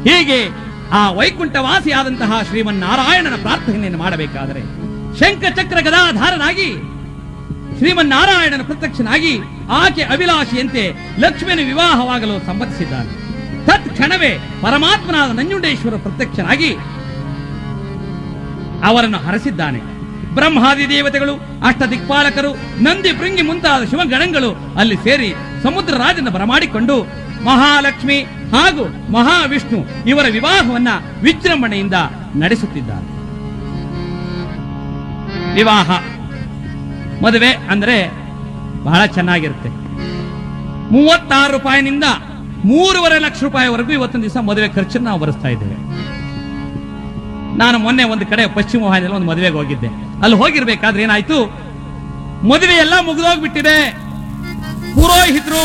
ಹೀಗೆ ಆ ವೈಕುಂಠವಾಸಿಯಾದಂತಹ ಶ್ರೀಮನ್ನಾರಾಯಣನ ಪ್ರಾರ್ಥನೆಯನ್ನು ಮಾಡಬೇಕಾದರೆ ಶಂಖಚಕ್ರ ಗದಾಧಾರನಾಗಿ ಶ್ರೀಮನ್ನಾರಾಯಣನ ಪ್ರತ್ಯಕ್ಷನಾಗಿ ಆಕೆ ಅಭಿಲಾಷಿಯಂತೆ ಲಕ್ಷ್ಮಿಯನ್ನು ವಿವಾಹವಾಗಲು ಸಮ್ಮತಿಸಿದ್ದಾನೆ ತತ್ ಕ್ಷಣವೇ ಪರಮಾತ್ಮನಾದ ನಂಜುಂಡೇಶ್ವರ ಪ್ರತ್ಯಕ್ಷನಾಗಿ ಅವರನ್ನು ಹರಸಿದ್ದಾನೆ ಬ್ರಹ್ಮಾದಿ ದೇವತೆಗಳು ಅಷ್ಟ ದಿಕ್ಪಾಲಕರು ನಂದಿ ಭೃಂಗಿ ಮುಂತಾದ ಶಿವಗಣಗಳು ಅಲ್ಲಿ ಸೇರಿ ಸಮುದ್ರ ರಾಜನ ಬರಮಾಡಿಕೊಂಡು ಮಹಾಲಕ್ಷ್ಮಿ ಹಾಗೂ ಮಹಾವಿಷ್ಣು ಇವರ ವಿವಾಹವನ್ನ ವಿಜೃಂಭಣೆಯಿಂದ ನಡೆಸುತ್ತಿದ್ದಾರೆ ವಿವಾಹ ಮದುವೆ ಅಂದ್ರೆ ಬಹಳ ಚೆನ್ನಾಗಿರುತ್ತೆ ಮೂವತ್ತಾರು ರೂಪಾಯಿನಿಂದ ಮೂರುವರೆ ಲಕ್ಷ ರೂಪಾಯಿವರೆಗೂ ಇವತ್ತಿನ ದಿವಸ ಮದುವೆ ಖರ್ಚನ್ನು ನಾವು ಭರಿಸ್ತಾ ಇದ್ದೇವೆ ನಾನು ಮೊನ್ನೆ ಒಂದು ಕಡೆ ಪಶ್ಚಿಮ ವಾಹಿನಿಯಲ್ಲಿ ಒಂದು ಮದುವೆಗೆ ಹೋಗಿದ್ದೆ ಅಲ್ಲಿ ಹೋಗಿರ್ಬೇಕಾದ್ರೆ ಏನಾಯ್ತು ಮದುವೆ ಎಲ್ಲ ಮುಗಿದೋಗ್ಬಿಟ್ಟಿದೆ ಪುರೋಹಿತರು